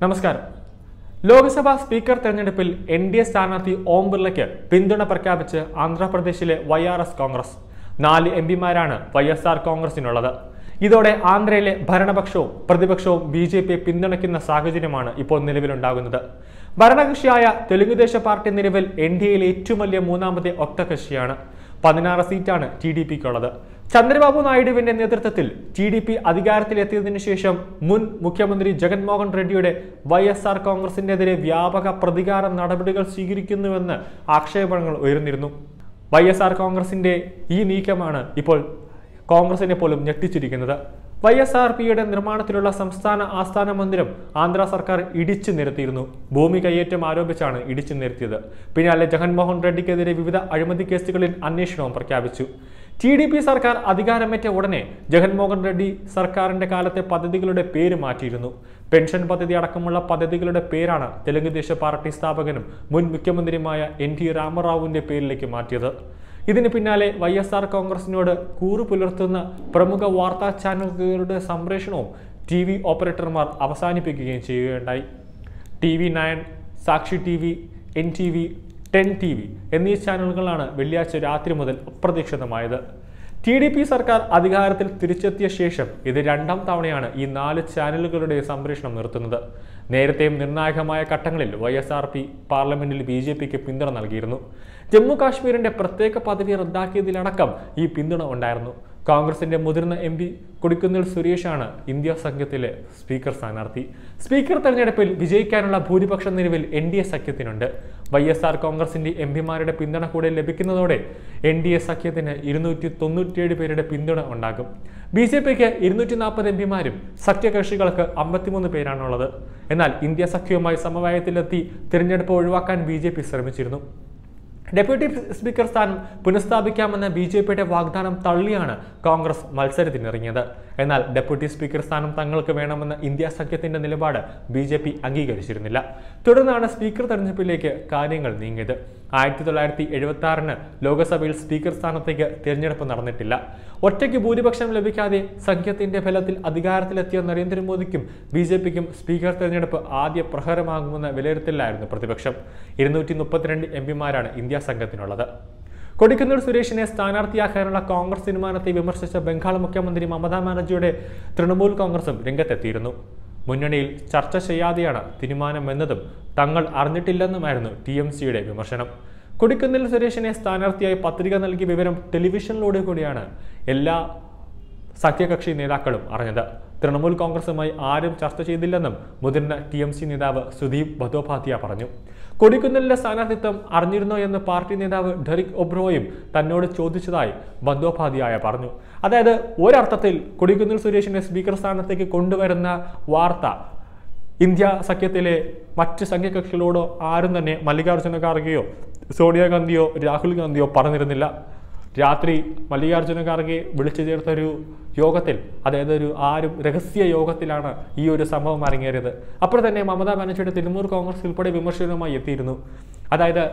നമസ്കാരം ലോക്സഭാ സ്പീക്കർ തെരഞ്ഞെടുപ്പിൽ N D A സ്ഥാനാർത്ഥി ഓം ബിർളയ്ക്ക് പിന്തുണ പ്രഖ്യാപിച്ച് ആന്ധ്രാപ്രദേശിലെ വൈ ആർ എസ് കോൺഗ്രസ് നാല് എം പിമാരാണ് വൈ എസ് ആർ കോൺഗ്രസിനുള്ളത് ഇതോടെ ആന്ധ്രയിലെ ഭരണപക്ഷവും പ്രതിപക്ഷവും ബി ജെ പിയെ പിന്തുണയ്ക്കുന്ന സാഹചര്യമാണ് ഇപ്പോൾ നിലവിലുണ്ടാകുന്നത് ഭരണകക്ഷിയായ തെലുങ്കുദേശ പാർട്ടി നിലവിൽ എൻ ഡി എയിലെ ഏറ്റവും വലിയ മൂന്നാമത്തെ ഒക്ടകക്ഷിയാണ് പതിനാറ് സീറ്റാണ് ടി ഡി പിക്കുള്ളത് ചന്ദ്രബാബു നായിഡുവിന്റെ നേതൃത്വത്തിൽ ടി ഡി പി അധികാരത്തിലെത്തിയതിനു ശേഷം മുൻ മുഖ്യമന്ത്രി ജഗൻമോഹൻ റെഡ്ഡിയുടെ വൈ എസ് ആർ കോൺഗ്രസിനെതിരെ വ്യാപക പ്രതികാര നടപടികൾ സ്വീകരിക്കുന്നുവെന്ന് ആക്ഷേപങ്ങൾ ഉയർന്നിരുന്നു വൈ എസ് ആർ കോൺഗ്രസിന്റെ ഈ നീക്കമാണ് ഇപ്പോൾ കോൺഗ്രസിനെ പോലും ഞെട്ടിച്ചിരിക്കുന്നത് വൈ എസ് ആർ പിയുടെ നിർമ്മാണത്തിലുള്ള സംസ്ഥാന ആസ്ഥാന മന്ദിരം ആന്ധ്ര സർക്കാർ ഇടിച്ചു നിരത്തിയിരുന്നു ഭൂമി കയ്യേറ്റം ആരോപിച്ചാണ് ഇടിച്ചു നിരത്തിയത് പിന്നാലെ ജഗൻമോഹൻ റെഡ്ഡിക്കെതിരെ വിവിധ അഴിമതി കേസുകളിൽ അന്വേഷണവും പ്രഖ്യാപിച്ചു ടി ഡി പി സർക്കാർ അധികാരമേറ്റ ഉടനെ ജഗൻമോഹൻ റെഡ്ഡി സർക്കാരിന്റെ കാലത്തെ പദ്ധതികളുടെ പേര് മാറ്റിയിരുന്നു പെൻഷൻ പദ്ധതി അടക്കമുള്ള പദ്ധതികളുടെ പേരാണ് തെലുങ്കുദേശ പാർട്ടി സ്ഥാപകനും മുൻ മുഖ്യമന്ത്രിയുമായ എൻ ടി രാമറാവുവിന്റെ പേരിലേക്ക് മാറ്റിയത് ഇതിന് പിന്നാലെ വൈ എസ് ആർ കോൺഗ്രസിനോട് കൂറു പുലർത്തുന്ന പ്രമുഖ വാർത്താ ചാനലുകളുടെ സംപ്രേഷണവും ടി വി ഓപ്പറേറ്റർമാർ അവസാനിപ്പിക്കുകയും ചെയ്യുകയുണ്ടായി T V nine Sakshi T V N T V ten T V എന്നീ ചാനലുകളാണ് വെള്ളിയാഴ്ച രാത്രി മുതൽ അപ്രതീക്ഷിതമായത് ടി ഡി പി സർക്കാർ അധികാരത്തിൽ തിരിച്ചെത്തിയ ശേഷം ഇത് രണ്ടാം തവണയാണ് ഈ നാല് ചാനലുകളുടെ സംപ്രേഷണം നിർത്തുന്നത് നേരത്തെയും നിർണായകമായ ഘട്ടങ്ങളിൽ വൈ എസ് ആർ പി പാർലമെന്റിൽ ബി ജെ പിക്ക് പിന്തുണ നൽകിയിരുന്നു ജമ്മു കാശ്മീരിന്റെ പ്രത്യേക പദവി റദ്ദാക്കിയതിലടക്കം ഈ പിന്തുണ ഉണ്ടായിരുന്നു കോൺഗ്രസിന്റെ മുതിർന്ന എം പി കൊടിക്കുന്നിൽ സുരേഷാണ് ഇന്ത്യ സഖ്യത്തിലെ സ്പീക്കർ സ്ഥാനാർത്ഥി സ്പീക്കർ തെരഞ്ഞെടുപ്പിൽ വിജയിക്കാനുള്ള ഭൂരിപക്ഷം നിലവിൽ എൻ ഡി എ സഖ്യത്തിനുണ്ട് വൈ എസ് ആർ കോൺഗ്രസിന്റെ എം പിമാരുടെ പിന്തുണ കൂടെ ലഭിക്കുന്നതോടെ എൻ ഡി എ സഖ്യത്തിന് ഇരുന്നൂറ്റി തൊണ്ണൂറ്റിയേഴ് പേരുടെ പിന്തുണ ഉണ്ടാകും ബി ജെ പിക്ക് ഇരുന്നൂറ്റി നാൽപ്പത് എം പിമാരും സഖ്യകക്ഷികൾക്ക് അമ്പത്തിമൂന്ന് പേരാണുള്ളത് എന്നാൽ ഇന്ത്യ സഖ്യവുമായി സമവായത്തിലെത്തി തിരഞ്ഞെടുപ്പ് ഒഴിവാക്കാൻ ബി ജെ പി ശ്രമിച്ചിരുന്നു ഡെപ്യൂട്ടി സ്പീക്കർ സ്ഥാനം പുനഃസ്ഥാപിക്കാമെന്ന ബി ജെ പിയുടെ വാഗ്ദാനം തള്ളിയാണ് കോൺഗ്രസ് മത്സരത്തിനിറങ്ങിയത് എന്നാൽ ഡെപ്യൂട്ടി സ്പീക്കർ സ്ഥാനം തങ്ങൾക്ക് വേണമെന്ന ഇന്ത്യ സഖ്യത്തിന്റെ നിലപാട് ബി ജെ പി അംഗീകരിച്ചിരുന്നില്ല തുടർന്നാണ് സ്പീക്കർ തെരഞ്ഞെടുപ്പിലേക്ക് കാര്യങ്ങൾ നീങ്ങിയത് ആയിരത്തി തൊള്ളായിരത്തി എഴുപത്തി ആറിന് ലോക്സഭയിൽ സ്പീക്കർ സ്ഥാനത്തേക്ക് തിരഞ്ഞെടുപ്പ് നടന്നിട്ടില്ല ഒറ്റയ്ക്ക് ഭൂരിപക്ഷം ലഭിക്കാതെ സഖ്യത്തിന്റെ ഫലത്തിൽ അധികാരത്തിലെത്തിയ നരേന്ദ്രമോദിക്കും ബി ജെ പിക്കും സ്പീക്കർ തെരഞ്ഞെടുപ്പ് ആദ്യ പ്രഹരമാകുമെന്ന വിലയിരുത്തലായിരുന്നു പ്രതിപക്ഷം ഇരുന്നൂറ്റി മുപ്പത്തിരണ്ട് എം പിമാരാണ് ഇന്ത്യ സംഘത്തിനുള്ളത് കൊടിക്കുന്നിൽ സുരേഷിനെ സ്ഥാനാർത്ഥിയാക്കാനുള്ള കോൺഗ്രസ് തീരുമാനത്തെ വിമർശിച്ച ബംഗാൾ മുഖ്യമന്ത്രി മമതാ ബാനർജിയുടെ തൃണമൂൽ കോൺഗ്രസും രംഗത്തെത്തിയിരുന്നു മുന്നണിയിൽ ചർച്ച ചെയ്യാതെയാണ് തീരുമാനമെന്നതും തങ്ങൾ അറിഞ്ഞിട്ടില്ലെന്നുമായിരുന്നു ടി എം സിയുടെ വിമർശനം കൊടിക്കുന്നിൽ സുരേഷിനെ സ്ഥാനാർത്ഥിയായി പത്രിക നൽകിയ വിവരം ടെലിവിഷനിലൂടെ കൂടിയാണ് എല്ലാ സഖ്യകക്ഷി നേതാക്കളും അറിഞ്ഞത് തൃണമൂൽ കോൺഗ്രസുമായി ആരും ചർച്ച ചെയ്തില്ലെന്നും മുതിർന്ന ടി എം സി നേതാവ് സുദീപ് ബന്ദോപാധ്യായ പറഞ്ഞു കൊടിക്കുന്നിലിന്റെ സ്ഥാനാർത്ഥിത്വം അറിഞ്ഞിരുന്നോ എന്ന് പാർട്ടി നേതാവ് ഡെറിക് ഒബ്രോയും തന്നോട് ചോദിച്ചതായി ബന്ദോപാധ്യായ പറഞ്ഞു അതായത് ഒരർത്ഥത്തിൽ കൊടിക്കുന്നിൽ സുരേഷിനെ സ്പീക്കർ സ്ഥാനത്തേക്ക് കൊണ്ടുവരുന്ന വാർത്ത ഇന്ത്യ സഖ്യത്തിലെ മറ്റ് സഖ്യകക്ഷികളോടോ ആരും തന്നെ മല്ലികാർജ്ജുന ഖാർഗെയോ സോണിയാഗാന്ധിയോ രാഹുൽ ഗാന്ധിയോ പറഞ്ഞിരുന്നില്ല രാത്രി മല്ലികാർജ്ജുന ഖാർഗെ വിളിച്ചു ചേർത്ത ഒരു യോഗത്തിൽ അതായത് ഒരു ആരും രഹസ്യ യോഗത്തിലാണ് ഈ ഒരു സംഭവം അരങ്ങേറിയത് അപ്പോൾ തന്നെ മമതാ ബാനർജിയുടെ തിരുമൂർ കോൺഗ്രസ് ഉൾപ്പെടെ വിമർശനവുമായി എത്തിയിരുന്നു അതായത്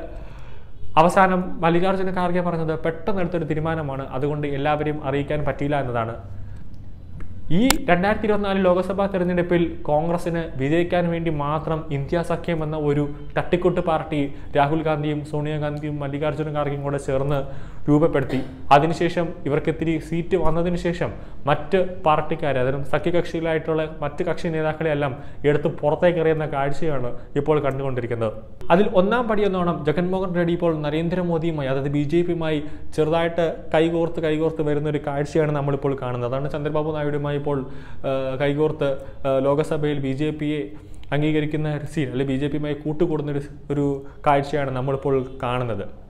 അവസാനം മല്ലികാർജ്ജുന ഖാർഗെ പറഞ്ഞത് പെട്ടെന്ന് എടുത്തൊരു തീരുമാനമാണ് അതുകൊണ്ട് എല്ലാവരെയും അറിയിക്കാൻ പറ്റിയില്ല എന്നതാണ് ഈ രണ്ടായിരത്തി ഇരുപത്തിനാല് ലോക്സഭാ തെരഞ്ഞെടുപ്പിൽ കോൺഗ്രസിന് വിജയിക്കാൻ വേണ്ടി മാത്രം ഇന്ത്യ സഖ്യം എന്ന ഒരു തട്ടിക്കൂട്ട് പാർട്ടി രാഹുൽ ഗാന്ധിയും സോണിയാഗാന്ധിയും മല്ലികാർജ്ജുന ഖാർഗെയും കൂടെ ചേർന്ന് രൂപപ്പെടുത്തി അതിനുശേഷം ഇവർക്ക് ഇത്തിരി സീറ്റ് വന്നതിന് ശേഷം മറ്റ് പാർട്ടിക്കാരെ അതായത് സഖ്യകക്ഷികളായിട്ടുള്ള മറ്റ് കക്ഷി നേതാക്കളെയെല്ലാം എടുത്ത് പുറത്തേക്ക് എറിയുന്ന കാഴ്ചയാണ് ഇപ്പോൾ കണ്ടുകൊണ്ടിരിക്കുന്നത് അതിൽ ഒന്നാം പടിയെന്നോണം ജഗൻമോഹൻ റെഡ്ഡി ഇപ്പോൾ നരേന്ദ്രമോദിയുമായി അതായത് ബി ജെ പിയുമായി ചെറുതായിട്ട് കൈകോർത്ത് കൈകോർത്ത് വരുന്ന ഒരു കാഴ്ചയാണ് നമ്മളിപ്പോൾ കാണുന്നത് അതാണ് ചന്ദ്രബാബു നായിഡുമായി ഇപ്പോൾ ആ, കൈകോർത്ത് ആ, ലോകസഭയിൽ ബി ജെ പിയെ അംഗീകരിക്കുന്ന സീൻ അല്ലെങ്കിൽ ബി ജെ പിയുമായി കൂട്ടുകൂടുന്ന ഒരു ഒരു കാഴ്ചയാണ് നമ്മളിപ്പോൾ കാണുന്നത്